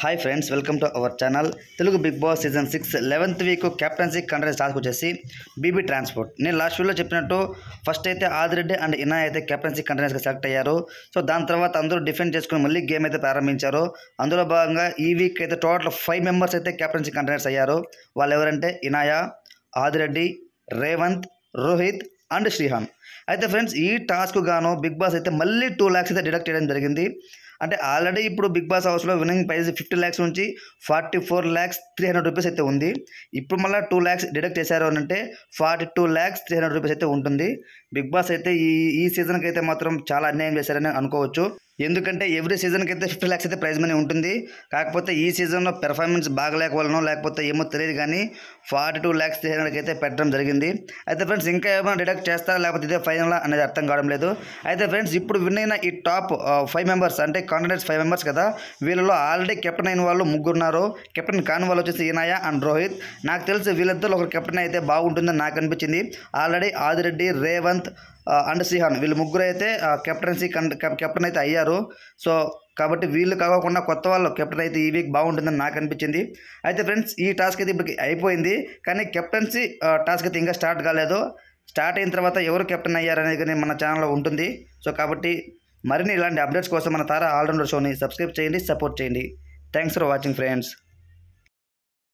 hi friends welcome to our channel Telugu big boss season six eleventh week captaincy contest task వచ్చేసి BB transport నేను last వీడియోలో చెప్పినట్టు first అయితే Adireddy and Inaya అయితే కెప్టెన్సీ కంటెస్ట్గా సెలెక్ట్ అయ్యారు సో దాని తర్వాత అందరూ డిఫెండ్ చేసుకుని మళ్ళీ గేమ్ అయితే ప్రారంభించారు అందులో భాగంగా ఈ వీక్ అయితే టోటల్ ఫైవ్ మెంబర్స్ అయితే కెప్టెన్సీ కంటెస్ట్స్ అయ్యారు వాళ్ళు ఎవరంటే ఇనాయా ఆదిరెడ్డి రేవంత్ రోహిత్ అండ్ శ్రీహాన్ అయితే ఫ్రెండ్స్ ఈ టాస్క్ గాను బిగ్ బాస్ అయితే మళ్ళీ టూ ల్యాక్స్ అయితే డిడక్ట్ చేయడం జరిగింది అంటే ఆల్రెడీ ఇప్పుడు బిగ్ బాస్ హౌస్లో విన్నింగ్ ప్రైజ్ ఫిఫ్టీ ల్యాక్స్ నుంచి forty four lakhs three hundred rupees అయితే ఉంది ఇప్పుడు మళ్ళీ టూ ల్యాక్స్ డిడక్ట్ చేశారు అని అంటే forty two lakhs three hundred rupees అయితే ఉంటుంది బిగ్ బాస్ అయితే ఈ ఈ సీజన్కి అయితే మాత్రం చాలా అన్యాయం చేశారని అనుకోవచ్చు ఎందుకంటే ఎవ్రీ సీజన్కి అయితే ఫిఫ్టీ ల్యాక్స్ అయితే ప్రైజ్ మనీ ఉంటుంది కాకపోతే ఈ సీజన్లో పెర్ఫార్మెన్స్ బాగలేక వలన లేకపోతే ఏమో తెలియదు కానీ ఫార్టీ టూ ల్యాక్స్ త్రీ హండ్రెడ్కి అయితే పెట్టడం జరిగింది అయితే ఫ్రెండ్స్ ఇంకా ఏమైనా డిడక్ట్ చేస్తారా లేకపోతే ఇదే ఫైనల్ అనేది అర్థం కావడం లేదు అయితే ఫ్రెండ్స్ ఇప్పుడు విన్ అయిన ఈ టాప్ ఫైవ్ మెంబర్స్ అంటే కాండిడేట్స్ ఫైవ్ మెంబర్స్ కదా వీళ్ళలో ఆల్రెడీ కెప్టెన్ అయిన వాళ్ళు ముగ్గురు ఉన్నారు కెప్టెన్ కాని వాళ్ళు వచ్చేసి ఈనాయ అండ్ రోహిత్ నాకు తెలిసి వీళ్ళిద్దరు ఒకరు కెప్టెన్ అయితే బాగుంటుందని నాకు అనిపించింది ఆల్రెడీ ఆదిరెడ్డి రేవంత్ ఆ, అండ్ శ్రీహాన్ వీళ్ళు ముగ్గురు అయితే ఆ, కెప్టెన్సీ కన్ కెప్- కెప్టెన్ అయితే అయ్యారు సో కాబట్టి వీళ్ళు కాకుండా కొత్త వాళ్ళు కెప్టెన్ అయితే ఈ వీక్ బాగుంటుందని నాకు అనిపించింది అయితే ఫ్రెండ్స్ ఈ టాస్క్ అయితే ఇప్పుడు అయిపోయింది కానీ కెప్టెన్సీ ఆ, టాస్క్ అయితే ఇంకా స్టార్ట్ కాలేదు స్టార్ట్ అయిన తర్వాత ఎవరు కెప్టెన్ అయ్యారనేది కానీ మన ఛానల్లో ఉంటుంది సో కాబట్టి మరిన్ని ఇలాంటి అప్డేట్స్ కోసం మన తారా ఆల్రౌండర్ షోని సబ్స్క్రైబ్ చేయండి సపోర్ట్ చేయండి థ్యాంక్స్ ఫర్ వాచింగ్ ఫ్రెండ్స్